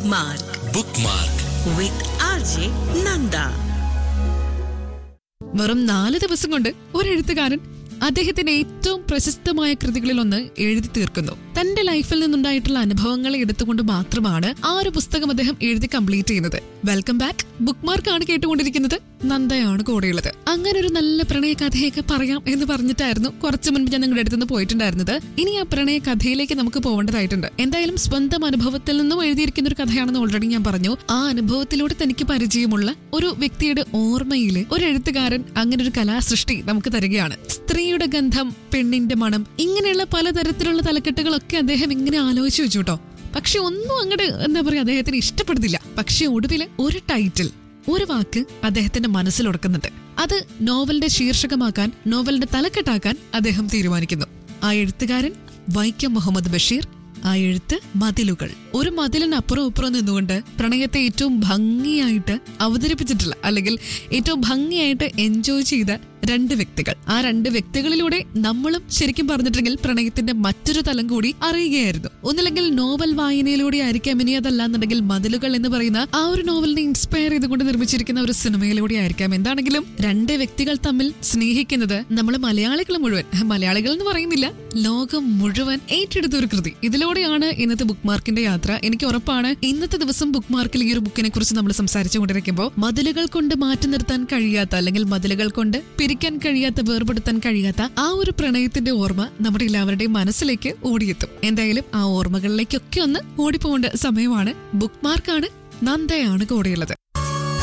Bookmark bookmark with RJ Nanda. വെറും നാല് ദിവസം കൊണ്ട് ഒരു എഴുത്തുകാരൻ അദ്ദേഹത്തിന്റെ ഏറ്റവും പ്രശസ്തമായ കൃതികളിലൊന്ന് എഴുതി തീർക്കുന്നു തന്റെ ലൈഫിൽ നിന്നുണ്ടായിട്ടുള്ള അനുഭവങ്ങളെ എടുത്തുകൊണ്ട് മാത്രമാണ് ആ ഒരു പുസ്തകം അദ്ദേഹം എഴുതി കംപ്ലീറ്റ് ചെയ്യുന്നത് വെൽക്കം ബാക്ക് ബുക്ക് മാർക്കാണ് കേട്ടുകൊണ്ടിരിക്കുന്നത് നന്ദയാണ് കൂടെയുള്ളത് അങ്ങനെ ഒരു നല്ല പ്രണയ കഥയൊക്കെ പറയാം എന്ന് പറഞ്ഞിട്ടായിരുന്നു കുറച്ചു മുൻപ് ഞാൻ നിങ്ങളുടെ അടുത്തുനിന്ന് പോയിട്ടുണ്ടായിരുന്നത് ഇനി ആ പ്രണയ കഥയിലേക്ക് നമുക്ക് പോകേണ്ടതായിട്ടുണ്ട് എന്തായാലും സ്വന്തം അനുഭവത്തിൽ നിന്നും എഴുതിയിരിക്കുന്ന ഒരു കഥയാണെന്ന് ഓൾറെഡി ഞാൻ പറഞ്ഞു ആ അനുഭവത്തിലൂടെ തനിക്ക് പരിചയമുള്ള ഒരു വ്യക്തിയുടെ ഓർമ്മയിൽ ഒരു എഴുത്തുകാരൻ അങ്ങനെ ഒരു കലാസൃഷ്ടി നമുക്ക് തരികയാണ് സ്ത്രീയുടെ ഗന്ധം പെണ്ണിന്റെ മണം ഇങ്ങനെയുള്ള പലതരത്തിലുള്ള തലക്കെട്ടുകളൊക്കെ അദ്ദേഹം ഇങ്ങനെ ആലോചിച്ചു വെച്ചു കേട്ടോ പക്ഷെ ഒന്നും അങ്ങോട്ട് എന്താ പറയാ അദ്ദേഹത്തിന് ഇഷ്ടപ്പെടുന്നില്ല പക്ഷെ ഒടുവില് ഒരു ടൈറ്റിൽ ഒരു വാക്ക് അദ്ദേഹത്തിന്റെ മനസ്സിൽ ഉടക്കുന്നുണ്ട് അത് നോവലിന്റെ ശീർഷകമാക്കാൻ നോവലിന്റെ തലക്കെട്ടാക്കാൻ അദ്ദേഹം തീരുമാനിക്കുന്നു ആ എഴുത്തുകാരൻ വൈക്കം മുഹമ്മദ് ബഷീർ ആ എഴുത്ത് മതിലുകൾ ഒരു മതിലിനപ്പുറം ഇപ്പുറം നിന്നുകൊണ്ട് പ്രണയത്തെ ഏറ്റവും ഭംഗിയായിട്ട് അവതരിപ്പിച്ചിട്ടുള്ള അല്ലെങ്കിൽ ഏറ്റവും ഭംഗിയായിട്ട് എൻജോയ് ചെയ്ത രണ്ട് വ്യക്തികൾ ആ രണ്ട് വ്യക്തികളിലൂടെ നമ്മളും ശരിക്കും പറഞ്ഞിട്ടുണ്ടെങ്കിൽ പ്രണയത്തിന്റെ മറ്റൊരു തലം കൂടി അറിയുകയായിരുന്നു ഒന്നില്ലെങ്കിൽ നോവൽ വായനയിലൂടെ ആയിരിക്കാം ഇനി അതല്ലാന്നുണ്ടെങ്കിൽ മതിലുകൾ എന്ന് പറയുന്ന ആ ഒരു നോവലിനെ ഇൻസ്പയർ ചെയ്തുകൊണ്ട് നിർമ്മിച്ചിരിക്കുന്ന ഒരു സിനിമയിലൂടെ ആയിരിക്കാം എന്താണെങ്കിലും രണ്ട് വ്യക്തികൾ തമ്മിൽ സ്നേഹിക്കുന്നത് നമ്മൾ മലയാളികൾ മുഴുവൻ മലയാളികൾ എന്ന് പറയുന്നില്ല ലോകം മുഴുവൻ ഏറ്റെടുത്ത ഒരു കൃതി ഇതിലൂടെയാണ് ഇന്നത്തെ ബുക്ക് മാർക്കിന്റെ യാത്ര എനിക്ക് ഉറപ്പാണ് ഇന്നത്തെ ദിവസം ബുക്ക് മാർക്കിൽ ഈ ഒരു ബുക്കിനെ കുറിച്ച് നമ്മൾ സംസാരിച്ചുകൊണ്ടിരിക്കുമ്പോൾ മതിലുകൾ കൊണ്ട് മാറ്റി നിർത്താൻ കഴിയാത്ത അല്ലെങ്കിൽ മതിലുകൾ കൊണ്ട് പിരിക്കാൻ കഴിയാത്ത വേർപെടുത്താൻ കഴിയാത്ത ആ ഒരു പ്രണയത്തിന്റെ ഓർമ്മ നമ്മുടെ എല്ലാവരുടെയും മനസ്സിലേക്ക് ഓടിയെത്തും എന്തായാലും ആ ഓർമ്മകളിലേക്കൊക്കെ ഒന്ന് ഓടിപ്പോകേണ്ട സമയമാണ് ബുക്ക് മാർക്കാണ് നന്ദയാണ് കൂടെയുള്ളത്